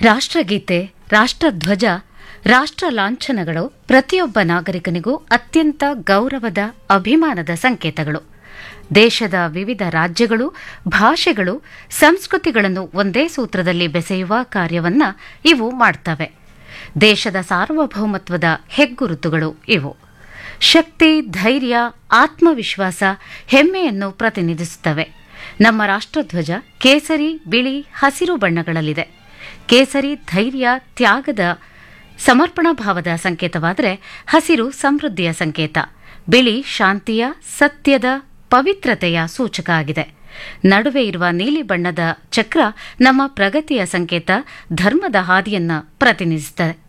ರಾಷ್ಟ್ರಗೀತೆ ರಾಷ್ಟ್ರಧ್ವಜ ರಾಷ್ಟ್ರ ಲಾಂಛನಗಳು ಪ್ರತಿಯೊಬ್ಬ ನಾಗರಿಕನಿಗೂ ಅತ್ಯಂತ ಗೌರವದ ಅಭಿಮಾನದ ಸಂಕೇತಗಳು ದೇಶದ ವಿವಿಧ ರಾಜ್ಯಗಳು ಭಾಷೆಗಳು ಸಂಸ್ಕೃತಿಗಳನ್ನು ಒಂದೇ ಸೂತ್ರದಲ್ಲಿ ಬೆಸೆಯುವ ಕಾರ್ಯವನ್ನ ಇವು ಮಾಡ್ತವೆ ದೇಶದ ಸಾರ್ವಭೌಮತ್ವದ ಹೆಗ್ಗುರುತುಗಳು ಇವು ಶಕ್ತಿ ಧೈರ್ಯ ಆತ್ಮವಿಶ್ವಾಸ ಹೆಮ್ಮೆಯನ್ನು ಪ್ರತಿನಿಧಿಸುತ್ತವೆ ನಮ್ಮ ರಾಷ್ಟ್ರಧ್ವಜ ಕೇಸರಿ ಬಿಳಿ ಹಸಿರು ಬಣ್ಣಗಳಲ್ಲಿದೆ ಕೇಸರಿ ಧೈರ್ಯ ತ್ಯಾಗದ ಸಮರ್ಪಣಾ ಭಾವದ ಸಂಕೇತವಾದರೆ ಹಸಿರು ಸಮೃದ್ಧಿಯ ಸಂಕೇತ ಬಿಳಿ ಶಾಂತಿಯ ಸತ್ಯದ ಪವಿತ್ರತೆಯ ಸೂಚಕ ಆಗಿದೆ ನಡುವೆ ಇರುವ ನೀಲಿ ಬಣ್ಣದ ಚಕ್ರ ನಮ್ಮ ಪ್ರಗತಿಯ ಸಂಕೇತ ಧರ್ಮದ ಹಾದಿಯನ್ನ ಪ್ರತಿನಿಧಿಸುತ್ತದೆ